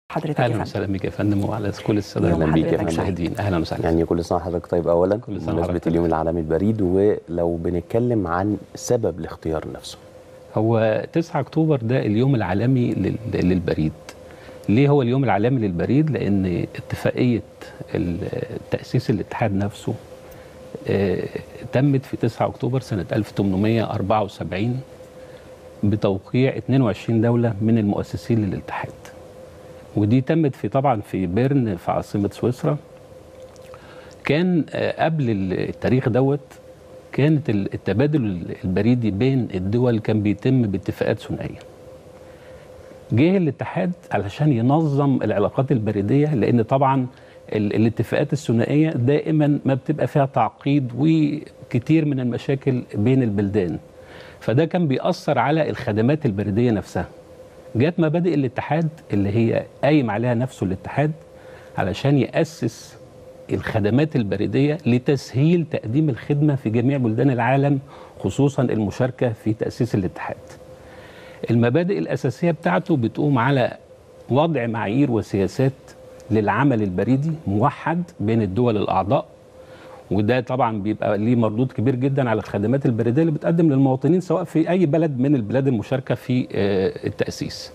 حضرتك يا اهلا فندم وسهلا بك يا فندم وعلى كل الساده يوم أهلا بيك يا حضرتك فندم. المشاهدين اهلا وسهلا يعني كل سنه وحضرتك طيب اولا كل سنة بمناسبه وحضرتك اليوم العالمي البريد ولو بنتكلم عن سبب الاختيار نفسه هو 9 اكتوبر ده اليوم العالمي لل- للبريد ليه هو اليوم العالمي للبريد لان اتفاقيه ال- تاسيس الاتحاد نفسه آه، تمت في 9 اكتوبر سنه 1874 بتوقيع 22 دوله من المؤسسين للاتحاد ودي تمت في طبعا في بيرن في عاصمه سويسرا كان آه، قبل التاريخ دوت كانت ال- التبادل البريدي بين الدول كان بيتم باتفاقات ثنائيه. جه الاتحاد علشان ينظم العلاقات البريديه لان طبعا ال- الاتفاقات الثنائيه دائما ما بتبقى فيها تعقيد وكتير من المشاكل بين البلدان. فده كان بيأثر على الخدمات البريديه نفسها. جت مبادئ الاتحاد اللي هي قايم عليها نفسه الاتحاد علشان يأسس الخدمات البريدية لتسهيل تقديم الخدمة في جميع بلدان العالم خصوصا المشاركة في تأسيس الاتحاد المبادئ الأساسية بتاعته بتقوم على وضع معايير وسياسات للعمل البريدي موحد بين الدول الأعضاء وده طبعا بيبقى ليه مردود كبير جدا على الخدمات البريديه اللي بتقدم للمواطنين سواء في اي بلد من البلاد المشاركه في آه، التاسيس.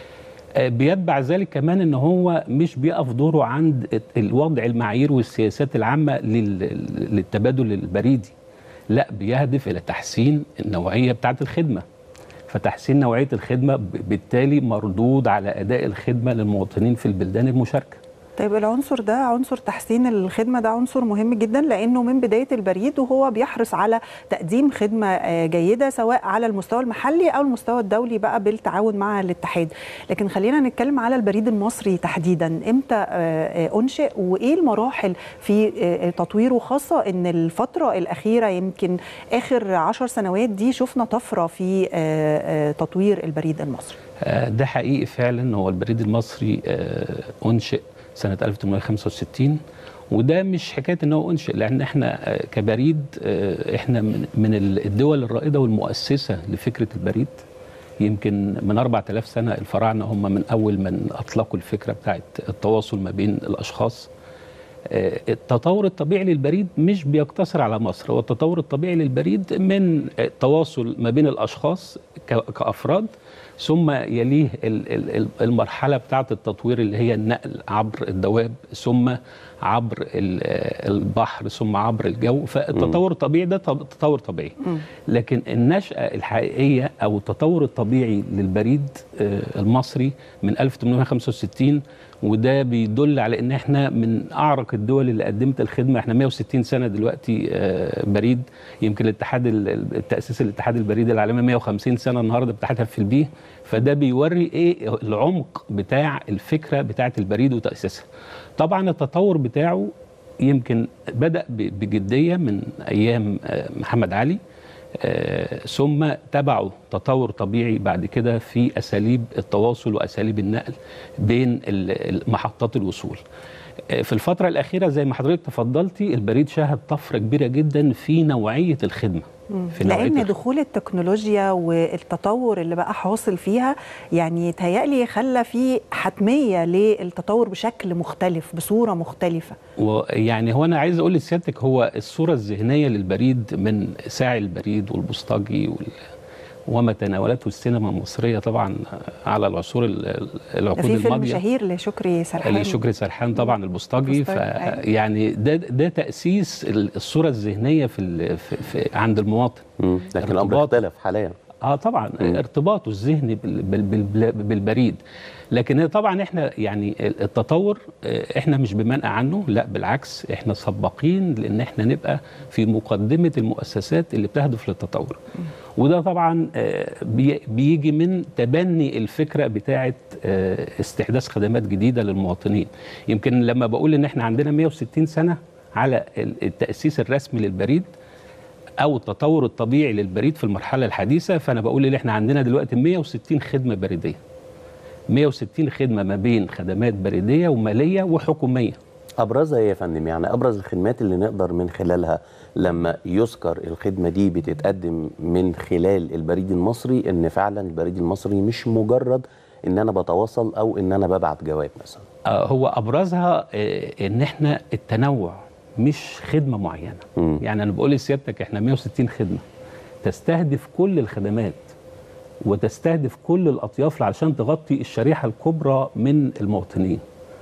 آه، بيتبع ذلك كمان ان هو مش بيقف دوره عند الوضع المعايير والسياسات العامه لل- للتبادل البريدي. لا بيهدف الى تحسين النوعيه بتاعه الخدمه. فتحسين نوعيه الخدمه ب- بالتالي مردود على اداء الخدمه للمواطنين في البلدان المشاركه. طيب العنصر ده عنصر تحسين الخدمة ده عنصر مهم جدا لأنه من بداية البريد وهو بيحرص على تقديم خدمة آه، جيدة سواء على المستوى المحلي أو المستوى الدولي بقى بالتعاون مع الاتحاد لكن خلينا نتكلم على البريد المصري تحديدا إمتى آه، آه، أنشئ وإيه المراحل في آه، تطويره خاصة أن الفترة الأخيرة يمكن آخر عشر سنوات دي شفنا طفرة في آه، آه، تطوير البريد المصري آه، ده حقيقي فعلا هو البريد المصري آه، انشئ سنه 1865 وده مش حكايه ان هو انشئ لان احنا آه، كبريد آه، احنا من من الدول الرائده والمؤسسه لفكره البريد يمكن من 4000 سنه الفراعنه هم من اول من اطلقوا الفكره بتاعت التواصل ما بين الاشخاص آه، التطور الطبيعي للبريد مش بيقتصر على مصر هو التطور الطبيعي للبريد من التواصل ما بين الاشخاص ك- كافراد ثم يليه ال- ال- ال- المرحله بتاعه التطوير اللي هي النقل عبر الدواب ثم عبر ال- البحر ثم عبر الجو فالتطور الطبيعي ده طب- تطور طبيعي لكن النشأة الحقيقية أو التطور الطبيعي للبريد آه، المصري من 1865 وده بيدل على ان احنا من اعرق الدول اللي قدمت الخدمه احنا 160 سنه دلوقتي آه، بريد يمكن الاتحاد ال- التاسيس الاتحاد البريدي العالمي 150 سنه النهارده بتحتفل بيه فده بيوري ايه العمق بتاع الفكره بتاعه البريد وتاسيسها طبعا التطور بتاعه يمكن بدا ب- بجديه من ايام آه، محمد علي آه، ثم تبعوا تطور طبيعي بعد كده في اساليب التواصل واساليب النقل بين ال- ال- محطات الوصول. آه، في الفترة الأخيرة زي ما حضرتك تفضلتي البريد شهد طفرة كبيرة جدا في نوعية الخدمة. في نوعية لان الخدمة. دخول التكنولوجيا والتطور اللي بقى حاصل فيها يعني تهيألي خلى في حتميه للتطور بشكل مختلف بصوره مختلفه ويعني هو انا عايز اقول لسيادتك هو الصوره الذهنيه للبريد من ساعي البريد والبوسطجي وال... وما تناولته السينما المصريه طبعا على العصور ال- ده العقود في فيلم الماضيه شهير لشكري سرحان لشكري سرحان طبعا البوسطجي البوسطجي، أيوة. فيعني ده ده تاسيس ال- الصوره الذهنيه في, ال... في, في عند المواطن مم. لكن الامر ارتباط. اختلف حاليا اه طبعا مم. ارتباطه الذهني بال بال بال بالبريد لكن طبعا احنا يعني التطور آه، احنا مش بمنأى عنه لا بالعكس احنا سباقين لان احنا نبقى في مقدمه المؤسسات اللي بتهدف للتطور وده طبعا آه، بي- بيجي من تبني الفكره بتاعه آه، استحداث خدمات جديده للمواطنين يمكن لما بقول ان احنا عندنا 160 سنه على ال- التاسيس الرسمي للبريد او التطور الطبيعي للبريد في المرحله الحديثه فانا بقول ان احنا عندنا دلوقتي 160 خدمه بريديه 160 خدمه ما بين خدمات بريديه وماليه وحكوميه ابرزها ايه يا فندم يعني ابرز الخدمات اللي نقدر من خلالها لما يذكر الخدمه دي بتتقدم من خلال البريد المصري ان فعلا البريد المصري مش مجرد ان انا بتواصل او ان انا ببعت جواب مثلا آه، هو ابرزها آه، ان احنا التنوع مش خدمه معينه مم. يعني انا بقول لسيادتك احنا 160 خدمه تستهدف كل الخدمات وتستهدف كل الاطياف علشان تغطي الشريحه الكبرى من المواطنين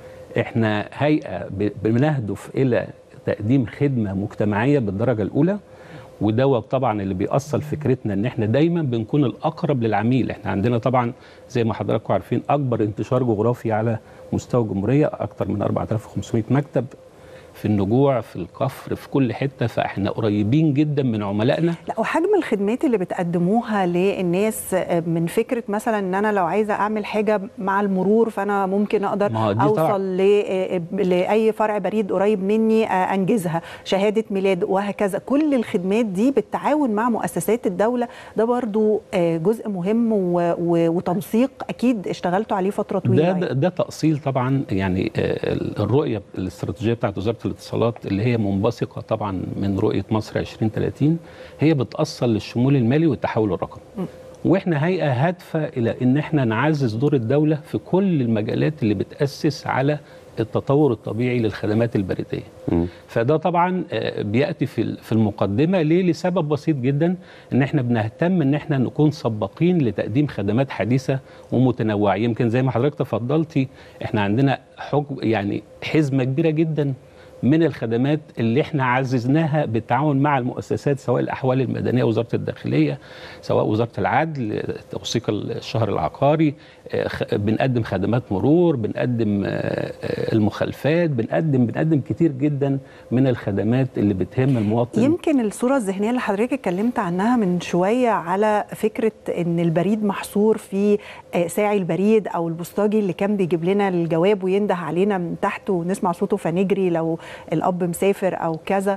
احنا هيئه ب- بنهدف الى تقديم خدمه مجتمعيه بالدرجه الاولى ودوت طبعا اللي بيأصل فكرتنا ان احنا دايما بنكون الاقرب للعميل احنا عندنا طبعا زي ما حضراتكم عارفين اكبر انتشار جغرافي على مستوى الجمهوريه اكثر من 4500 مكتب في النجوع في الكفر في كل حته فاحنا قريبين جدا من عملائنا لا وحجم الخدمات اللي بتقدموها للناس من فكره مثلا ان انا لو عايزه اعمل حاجه مع المرور فانا ممكن اقدر ما هو دي طبعاً. اوصل ل- لاي فرع بريد قريب مني انجزها شهاده ميلاد وهكذا كل الخدمات دي بالتعاون مع مؤسسات الدوله ده برضو جزء مهم و- و- وتنسيق اكيد اشتغلتوا عليه فتره طويله ده, ده ده تأصيل طبعا يعني آه، الرؤية الاستراتيجية بتاعت وزارة الاتصالات اللي هي منبثقة طبعا من رؤية مصر 2030 هي بتأصل للشمول المالي والتحول الرقمي واحنا هيئة هادفة إلى إن احنا نعزز دور الدولة في كل المجالات اللي بتأسس على التطور الطبيعي للخدمات البريدية مم. فده طبعا آه، بياتي في ال- في المقدمه ليه لسبب بسيط جدا ان احنا بنهتم ان احنا نكون سباقين لتقديم خدمات حديثه ومتنوعه يمكن زي ما حضرتك تفضلتي احنا عندنا حجم يعني حزمه كبيره جدا من الخدمات اللي احنا عززناها بالتعاون مع المؤسسات سواء الاحوال المدنيه وزاره الداخليه سواء وزاره العدل توثيق الشهر العقاري آه، خ- بنقدم خدمات مرور بنقدم آه، آه، المخالفات بنقدم بنقدم كتير جدا من الخدمات اللي بتهم المواطن يمكن الصورة الذهنية اللي حضرتك اتكلمت عنها من شوية على فكرة ان البريد محصور في آه، ساعي البريد او البوسطجي اللي كان بيجيب لنا الجواب وينده علينا من تحت ونسمع صوته فنجري لو الاب مسافر او كذا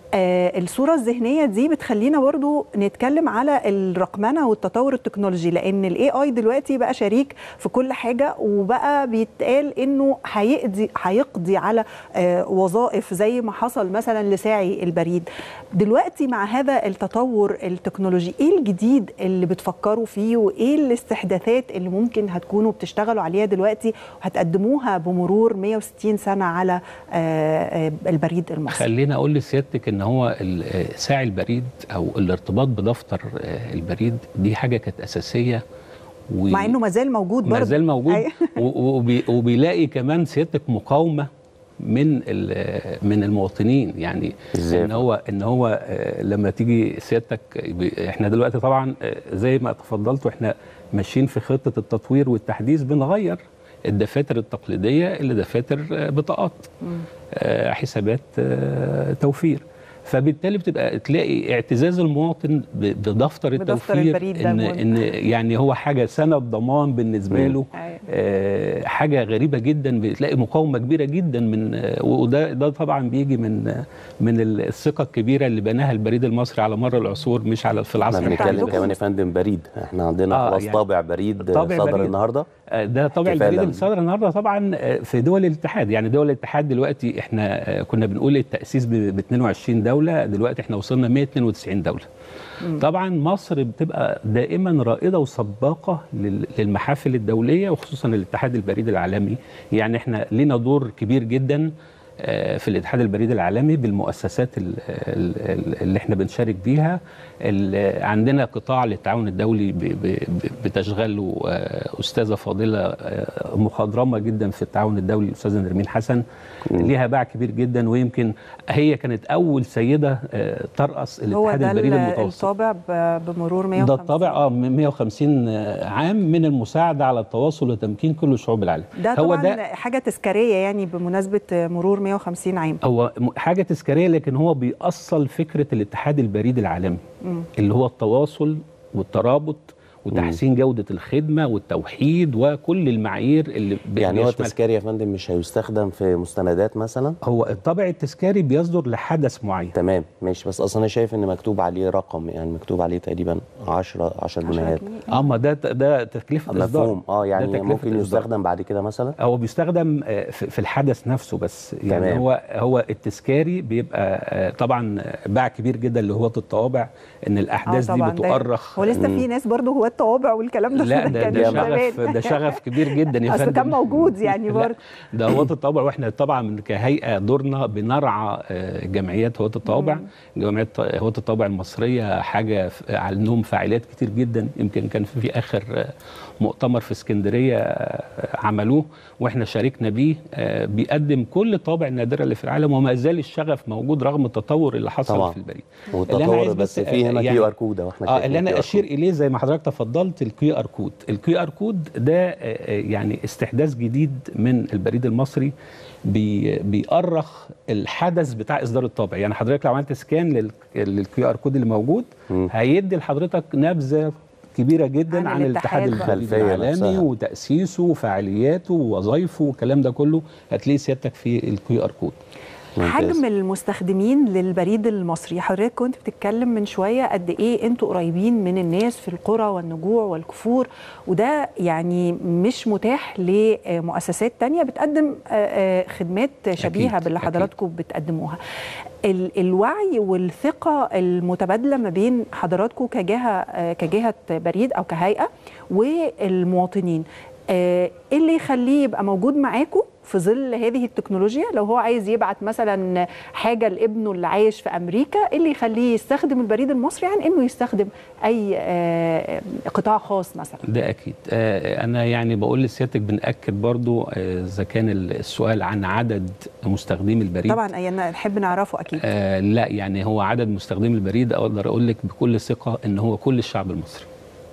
آه الصورة الذهنية دي بتخلينا برضو نتكلم على الرقمنة والتطور التكنولوجي لأن الاي اي دلوقتي بقى شريك في كل حاجة وبقى بيتقال انه هيقضي هيقضي على آه وظائف زي ما حصل مثلا لساعي البريد دلوقتي مع هذا التطور التكنولوجي ايه الجديد اللي بتفكروا فيه وايه الاستحداثات اللي ممكن هتكونوا بتشتغلوا عليها دلوقتي وهتقدموها بمرور 160 سنة على آه آه البريد المصري خليني اقول لسيادتك ان هو ال- آه، ساعي البريد او الارتباط بدفتر آه، البريد دي حاجه كانت اساسيه و... مع انه ما زال موجود برضه ما زال موجود أيوة. و- وبي وبيلاقي كمان سيادتك مقاومه من ال- من المواطنين يعني إزاي؟ ان هو ان هو آه، لما تيجي سيادتك بي- احنا دلوقتي طبعا آه، زي ما تفضلتوا احنا ماشيين في خطه التطوير والتحديث بنغير الدفاتر التقليديه الى دفاتر آه، بطاقات آه، حسابات آه، توفير فبالتالي بتبقى تلاقي اعتزاز المواطن ب- بدفتر بدفتر التوفير البريد ده ان مهم. ان يعني هو حاجه سند ضمان بالنسبه مم. له أيوة. آه، حاجه غريبه جدا بتلاقي مقاومه كبيره جدا من آه، وده ده طبعا بيجي من آه، من الثقه الكبيره اللي بناها البريد المصري على مر العصور مش على في احنا العصر بنتكلم الحديث كمان يا فندم بريد احنا عندنا آه، خلاص يعني طابع بريد طابع صدر بريد. النهارده آه، ده طبع كفاية البريد لما- اللي صدر النهارده طبعا آه، في دول الاتحاد يعني دول الاتحاد دلوقتي احنا آه، كنا بنقول التاسيس ب 22 دوله دلوقتي احنا وصلنا 192 دوله طبعا مصر بتبقى دائما رائده وسباقه لل- للمحافل الدوليه وخصوصا الاتحاد البريد العالمي يعني احنا لنا دور كبير جدا آه، في الاتحاد البريد العالمي بالمؤسسات ال- ال- ال- اللي احنا بنشارك بيها ال- عندنا قطاع للتعاون الدولي ب- ب- ب- بتشغله آه، استاذه فاضله آه، مخضرمه جدا في التعاون الدولي الاستاذه نرمين حسن ليها باع كبير جدا ويمكن هي كانت اول سيده آه، ترأس هو الاتحاد ده البريد ال- المتوسط الطابع ب- بمرور 150 ده الطابع اه من 150 عام من المساعده على التواصل وتمكين كل شعوب العالم ده هو طبعا ده حاجه تذكاريه يعني بمناسبه مرور 150 عام هو م- حاجه تذكاريه لكن هو بيأصل فكره الاتحاد البريد العالمي اللي هو التواصل والترابط وتحسين جوده الخدمه والتوحيد وكل المعايير اللي ب- يعني هو بيشمل- التذكاري يا فندم مش هيستخدم في مستندات مثلا هو الطابع التذكاري بيصدر لحدث معين تمام ماشي بس اصلا انا شايف ان مكتوب عليه رقم يعني مكتوب عليه تقريبا 10 10 جنيهات اه ما ده ده تكلفه اصدار مفهوم اه ده يعني تكلفة ممكن الإصدار. يستخدم بعد كده مثلا هو بيستخدم آه، في في الحدث نفسه بس يعني تمام. هو هو التذكاري بيبقى آه، طبعا باع كبير جدا لهواة الطوابع ان الاحداث آه دي طبعاً، ده- بتؤرخ هو لسه في ناس برضه هو الطوابع والكلام ده لا ده كان ده زمان. شغف ده شغف كبير جدا يا اصل فندم كان موجود يعني لا، برضه ده هواة الطوابع واحنا طبعا كهيئه دورنا بنرعى آه، جمعيات هواة الطوابع جمعيات هواة الطوابع المصريه حاجه ف- عندهم فعاليات كتير جدا يمكن كان في في اخر آه، مؤتمر في اسكندريه آه، عملوه واحنا شاركنا بيه آه، بيقدم كل الطوابع النادره اللي في العالم وما زال الشغف موجود رغم التطور اللي حصل طبعا. في البريد اللي أنا والتطور عايز بس بس- في هنا يعني- كيو ار كود واحنا اه شايفين اللي انا QR اشير كود. اليه زي ما حضرتك تفضلت الكيو ار كود الكيو ار كود ده آه، آه، يعني استحداث جديد من البريد المصري بي بيأرخ الحدث بتاع اصدار الطابع يعني حضرتك لو عملت سكان للكيو ار كود اللي موجود مم. هيدي لحضرتك نبذه كبيره جدا عن عن, الاتحاد الاتحاد بقى. البريد الخلفية العالمي نفسها. وتاسيسه وفعالياته ووظائفه والكلام ده كله هتلاقي سيادتك في الكيو ار كود ممتاز. حجم المستخدمين للبريد المصري حضرتك كنت بتتكلم من شويه قد ايه انتوا قريبين من الناس في القرى والنجوع والكفور وده يعني مش متاح لمؤسسات تانية بتقدم آه، آه، خدمات شبيهه أكيد، باللي أكيد. حضراتكم بتقدموها ال- الوعي والثقه المتبادله ما بين حضراتكم كجهه آه، كجهه بريد او كهيئه والمواطنين آه، ايه اللي يخليه يبقى موجود معاكم في ظل هذه التكنولوجيا لو هو عايز يبعت مثلا حاجه لابنه اللي عايش في امريكا ايه اللي يخليه يستخدم البريد المصري عن انه يستخدم اي آه، قطاع خاص مثلا ده اكيد آه، انا يعني بقول لسيادتك بناكد برضو آه، اذا كان السؤال عن عدد مستخدمي البريد طبعا ايانا نحب نعرفه اكيد آه لا يعني هو عدد مستخدمي البريد اقدر اقول لك بكل ثقه ان هو كل الشعب المصري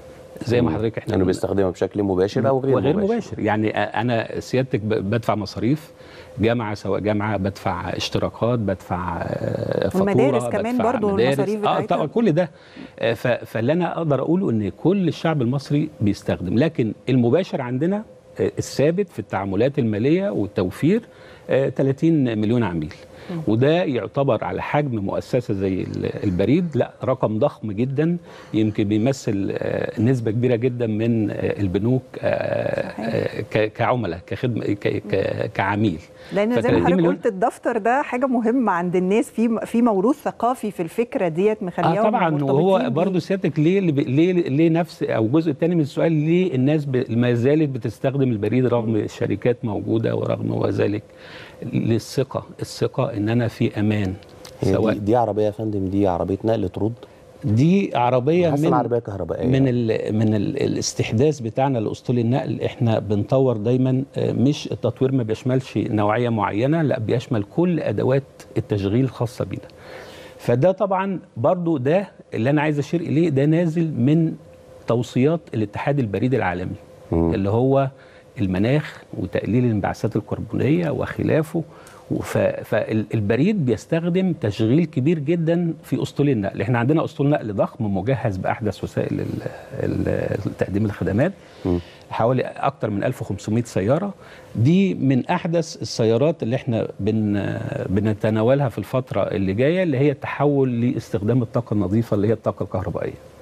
زي ما حضرتك احنا انه بن- بيستخدمه بشكل مباشر او غير, وغير مباشر, مباشر يعني آه، انا سيادتك ب- بدفع مصاريف جامعه سواء جامعه بدفع اشتراكات بدفع آه، فاتوره والمدارس كمان بدفع برضو مدارس. المصاريف اه بتاعتها. طبعا كل ده آه، ف- فاللي انا اقدر اقوله ان كل الشعب المصري بيستخدم لكن المباشر عندنا آه، الثابت في التعاملات الماليه والتوفير آه، 30 مليون عميل وده يعتبر على حجم مؤسسه زي ال- البريد لا رقم ضخم جدا يمكن بيمثل آه، نسبه كبيره جدا من آه، البنوك آه، آه، ك- كعملاء كخدمه ك- ك- كعميل لان زي ف ما 30 حضرتك مليون- قلت الدفتر ده حاجه مهمه عند الناس في في موروث ثقافي في الفكره ديت مخليهم اه طبعا وهو مرتبطين برضه بيه. سيادتك ليه ليه ليه نفس او الجزء الثاني من السؤال ليه الناس ب- ما زالت بتستخدم البريد رغم الشركات موجوده ورغم ذلك للثقه الثقه ان انا في امان هي سواء دي, دي عربيه يا فندم دي عربيه نقل طرود دي عربيه حاسس من إنها عربيه كهربائيه من ال من ال الاستحداث بتاعنا لاسطول النقل احنا بنطور دايما آه، مش التطوير ما بيشملش نوعيه معينه لا بيشمل كل ادوات التشغيل الخاصه بينا فده طبعا برضو ده اللي انا عايز اشير اليه ده نازل من توصيات الاتحاد البريدي العالمي مم. اللي هو المناخ وتقليل الانبعاثات الكربونيه وخلافه وف- فالبريد بيستخدم تشغيل كبير جدا في اسطول النقل احنا عندنا اسطول نقل ضخم مجهز باحدث وسائل ال- ال- تقديم الخدمات مم. حوالي اكتر من 1500 سياره دي من احدث السيارات اللي احنا بن بنتناولها في الفتره اللي جايه اللي هي التحول لاستخدام الطاقه النظيفه اللي هي الطاقه الكهربائيه